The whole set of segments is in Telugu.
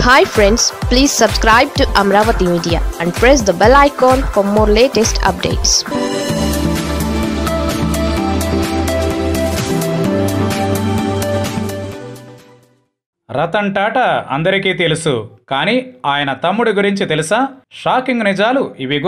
hi friends please subscribe to Amaravati media and press the bell icon for more latest updates Ratan Tata అందరికీ తెలుసు కానీ ఆయన తమ్ముడి గురించి తెలుసా షాకింగ్ నిజాలు ఇవిగో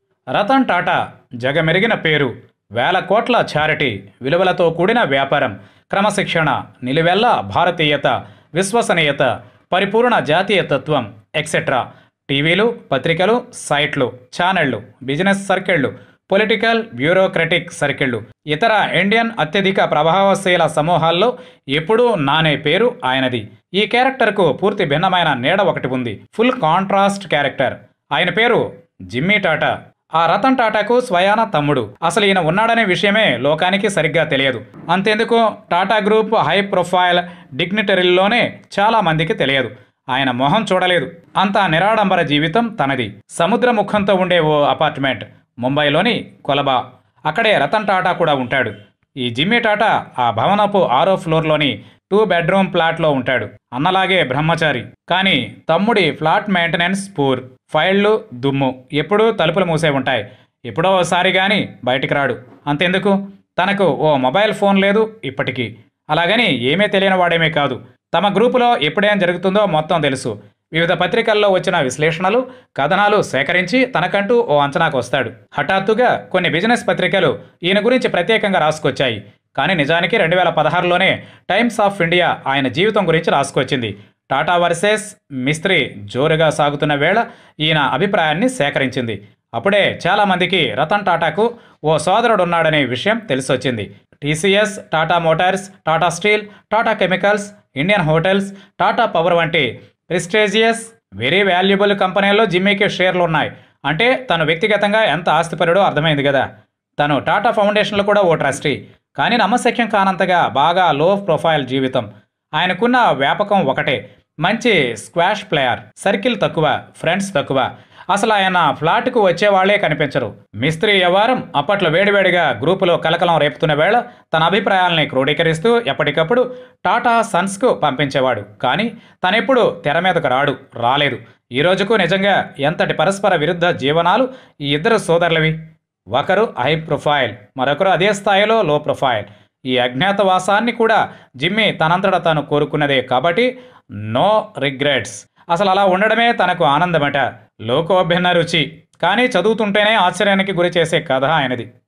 రతన్ టాటా జగమెరిగిన పేరు వేల కోట్ల చారిటీ విలువలతో కూడిన వ్యాపారం క్రమశిక్షణ నిలువెల్ల భారతీయత విశ్వసనీయత పరిపూర్ణ జాతీయతత్వం ఎక్సెట్రా టీవీలు పత్రికలు సైట్లు ఛానళ్లు బిజినెస్ సర్కిళ్లు పొలిటికల్ బ్యూరోక్రటిక్ సర్కిళ్లు ఇతర ఇండియన్ అత్యధిక ప్రభావశీల సమూహాల్లో ఎప్పుడూ నానే పేరు ఆయనది ఈ క్యారెక్టర్కు పూర్తి భిన్నమైన నీడ ఒకటి ఉంది ఫుల్ కాంట్రాస్ట్ క్యారెక్టర్ ఆయన పేరు జిమ్మీ టాటా ఆ రతన్ టాటాకు స్వయాన తమ్ముడు అసలు ఈయన ఉన్నాడనే విషయమే లోకానికి సరిగ్గా తెలియదు అంతెందుకు టాటా గ్రూప్ హై ప్రొఫైల్ డిగ్నిటరీల్లోనే చాలా మందికి తెలియదు ఆయన మొహం చూడలేదు అంత నిరాడంబర జీవితం తనది సముద్ర ముఖంతో ఉండే ఓ అపార్ట్మెంట్ ముంబైలోని కొలబా అక్కడే రతన్ టాటా కూడా ఉంటాడు ఈ జిమ్మీ టాటా ఆ భవనపు ఆరో ఫ్లోర్లోని టూ బెడ్రూమ్ ఫ్లాట్లో ఉంటాడు అన్నలాగే బ్రహ్మచారి కానీ తమ్ముడి ఫ్లాట్ మెయింటెనెన్స్ పూర్ ఫైళ్లు దుమ్ము ఎప్పుడూ తలుపులు మూసే ఉంటాయి ఎప్పుడో ఒకసారి కానీ బయటికి రాడు అంతెందుకు తనకు ఓ మొబైల్ ఫోన్ లేదు ఇప్పటికీ అలాగని ఏమీ తెలియని వాడేమీ కాదు తమ గ్రూపులో ఎప్పుడేం జరుగుతుందో మొత్తం తెలుసు వివిధ పత్రికల్లో వచ్చిన విశ్లేషణలు కథనాలు సేకరించి తనకంటూ ఓ అంచనాకు వస్తాడు హఠాత్తుగా కొన్ని బిజినెస్ పత్రికలు ఈయన గురించి ప్రత్యేకంగా రాసుకొచ్చాయి కానీ నిజానికి రెండు వేల పదహారులోనే టైమ్స్ ఆఫ్ ఇండియా ఆయన జీవితం గురించి రాసుకొచ్చింది టాటా వర్సెస్ మిస్త్రీ జోరుగా సాగుతున్న వేళ ఈయన అభిప్రాయాన్ని సేకరించింది అప్పుడే చాలామందికి రతన్ టాటాకు ఓ సోదరుడున్నాడనే విషయం తెలిసొచ్చింది TCS Tata Motors Tata Steel Tata Chemicals Indian Hotels Tata Power వంటి ప్రెస్టేజియస్ వెరీ వాల్యుబుల్ కంపెనీల్లో జిమ్మీకి షేర్లు ఉన్నాయి అంటే తను వ్యక్తిగతంగా ఎంత ఆస్తిపరుడో అర్థమైంది కదా తను టాటా ఫౌండేషన్లో కూడా ఓ ట్రస్టీ కానీ నమ్మశక్యం కానంతగా బాగా లో ప్రొఫైల్ జీవితం ఆయనకున్న వ్యాపకం ఒకటే మంచి స్క్వాష్ ప్లేయర్ సర్కిల్ తక్కువ ఫ్రెండ్స్ తక్కువ అసలు ఆయన ఫ్లాట్కు వచ్చేవాళ్లే కనిపించరు మిస్త్రీ వ్యవహారం అప్పట్లో వేడివేడిగా గ్రూపులో కలకలం రేపుతున్న వేళ తన అభిప్రాయాల్ని క్రోడీకరిస్తూ ఎప్పటికప్పుడు టాటా సన్స్కు పంపించేవాడు కానీ తనెప్పుడు తెర మీదకు రాడు రాలేదు ఈ రోజుకు నిజంగా ఎంతటి పరస్పర విరుద్ధ జీవనాలు ఈ ఇద్దరు సోదరులవి ఒకరు హై ప్రొఫైల్ మరొకరు అదే స్థాయిలో లో ప్రొఫైల్ ఈ అజ్ఞాతవాసాన్ని కూడా జిమ్మీ తనంతట తాను కోరుకున్నదే కాబట్టి నో రిగ్రెట్స్ అసలు అలా ఉండడమే తనకు ఆనందమట లోకోభిన్న రుచి కానీ చదువుతుంటేనే ఆశ్చర్యానికి గురి చేసే కథ ఆయనది